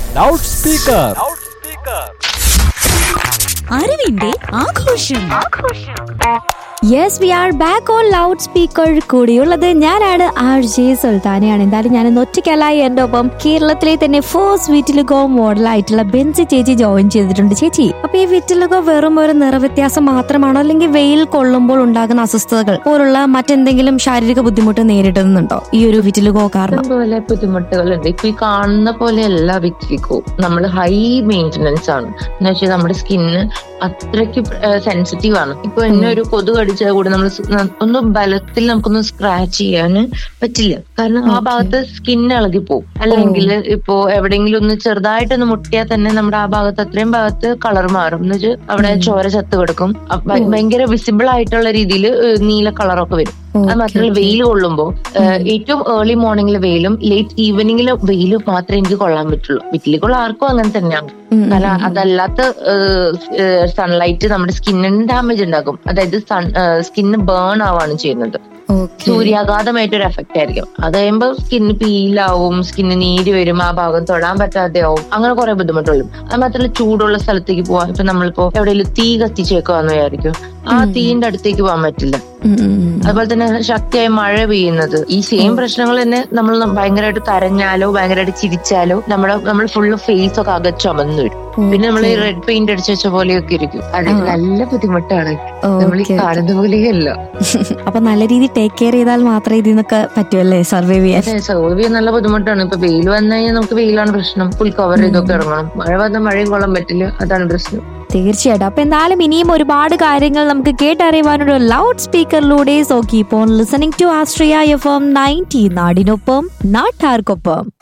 loud speaker അറിവിന്റെ ആഘോഷം yes we are back on loud speaker കൂടിയുള്ളത് ഞാനാണ് ആർ ജെ സുൽത്താനയാണ് എന്തായാലും ഞാൻ ഒറ്റയ്ക്കല്ല എൻ്റെ ഒപ്പം കേരളത്തിലെ തന്നെ ഫസ്റ്റ് വിറ്റിലുഗോ മോഡലായിട്ടുള്ള ബെൻസി ചേച്ചി ജോയിൻ ചെയ്തിട്ടുണ്ട് ചേച്ചി അപ്പൊ ഈ വിറ്റിലുഗോ വെറും ഒരു നിറവ്യത്യാസം മാത്രമാണോ അല്ലെങ്കിൽ വെയിൽ കൊള്ളുമ്പോൾ ഉണ്ടാകുന്ന അസ്വസ്ഥതകൾ പോലുള്ള മറ്റെന്തെങ്കിലും ശാരീരിക ബുദ്ധിമുട്ട് നേരിടുന്നുണ്ടോ ഈ ഒരു വിറ്റിലുഗോ കാരണം പോലെ ബുദ്ധിമുട്ടുകളുണ്ട് ഇപ്പൊ ഈ കാണുന്ന പോലെയല്ല വിറ്റിക്കോ നമ്മൾ ഹൈ മെയിൻ്റനൻസ് ആണ് എന്ന് വെച്ചാൽ നമ്മുടെ സ്കിന്ന് അത്രയ്ക്ക് സെൻസിറ്റീവ് ആണ് ഇപ്പൊ എന്നെ ഒരു കൊതു കടിച്ചാൽ കൂടി നമ്മൾ ഒന്ന് ബലത്തിൽ നമുക്കൊന്ന് സ്ക്രാച്ച് ചെയ്യാൻ പറ്റില്ല കാരണം ആ ഭാഗത്ത് സ്കിൻ ഇളകി പോകും അല്ലെങ്കിൽ ഇപ്പോ എവിടെയെങ്കിലും ഒന്ന് ചെറുതായിട്ടൊന്ന് മുട്ടിയാൽ തന്നെ നമ്മുടെ ആ ഭാഗത്ത് അത്രയും ഭാഗത്ത് കളർ മാറും എന്ന് വെച്ചാൽ അവിടെ ചോര ചത്ത് കിടക്കും അപ്പൊ ഭയ- ഭയങ്കര വിസിബിൾ ആയിട്ടുള്ള രീതിയിൽ നീല കളറൊക്കെ വരും അത് മാത്രമല്ല വെയിൽ കൊള്ളുമ്പോ ഏഹ്, ഏറ്റവും ഏർലി മോർണിംഗിൽ വെയിലും ലേറ്റ് ഈവനിങ്ങിൽ വെയിലും മാത്രമേ എനിക്ക് കൊള്ളാൻ പറ്റുള്ളൂ വീട്ടിലേക്കുള്ള ആർക്കും അങ്ങനെ തന്നെയാണ് കാരണം അതല്ലാത്ത സൺലൈറ്റ് നമ്മുടെ സ്കിന്നിന് ഡാമേജ് ഉണ്ടാക്കും അതായത് സ്കിന്ന് ബേൺ ആവാണ് ചെയ്യുന്നത് സൂര്യാഘാതമായിട്ടൊരു എഫക്റ്റ് ആയിരിക്കും അത് കഴിയുമ്പോൾ സ്കിന്ന് പീലാവും സ്കിന്ന് നീര് വരും ആ ഭാഗം തൊടാൻ പറ്റാതെ ആവും അങ്ങനെ കുറെ ബുദ്ധിമുട്ടുകളും അത് മാത്രമല്ല ചൂടുള്ള സ്ഥലത്തേക്ക് പോവാൻ ഇപ്പൊ നമ്മളിപ്പോ എവിടെയെങ്കിലും തീ കത്തിച്ചേക്കുവാന്ന് വിചാരിക്കും ആ തീന്റെ അടുത്തേക്ക് പോകാൻ പറ്റില്ല അതുപോലെ തന്നെ ശക്തിയായ മഴ പെയ്യുന്നത് ഈ സെയിം പ്രശ്നങ്ങൾ തന്നെ നമ്മൾ ഭയങ്കരമായിട്ട് കരഞ്ഞാലോ ഭയങ്കരമായിട്ട് ചിരിച്ചാലോ നമ്മുടെ നമ്മൾ ഫുള്ള് ഫേസ് ഒക്കെ അകത്ത് ചുമന്നു വരും പിന്നെ നമ്മൾ ഈ റെഡ് പെയിന്റ് അടിച്ചു വെച്ച പോലെയൊക്കെ ഇരിക്കും അത് നല്ല ബുദ്ധിമുട്ടാണ് നമ്മൾ ഈ കാണുന്ന പോലെയല്ല അപ്പൊ നല്ല രീതിയിൽ ടേക്ക് കെയർ ചെയ്താൽ മാത്രമേ ഇതിൽ നിന്നൊക്കെ പറ്റുമല്ലേ സർവൈവ് ചെയ്യാൻ അതെ സർവൈവ് ചെയ്യാൻ നല്ല ബുദ്ധിമുട്ടാണ് ഇപ്പൊ വെയിൽ വന്നു കഴിഞ്ഞാൽ നമുക്ക് വെയിലാണ് പ്രശ്നം ഫുൾ കവർ ചെയ്തൊക്കെ ഇറങ്ങണം മഴ വന്നാൽ മഴയും കൊള്ളാൻ പറ്റില്ല അതാണ് പ്രശ്നം തീർച്ചയായിട്ടും അപ്പൊ എന്തായാലും ഇനിയും ഒരുപാട് കാര്യങ്ങൾ നമുക്ക് കേട്ടറിയുവാനൊരു ലൗഡ് സ്പീക്കറിലൂടെ so keep on listening to Austria F M ninety നാടിനൊപ്പം നാട്ടാർക്കൊപ്പം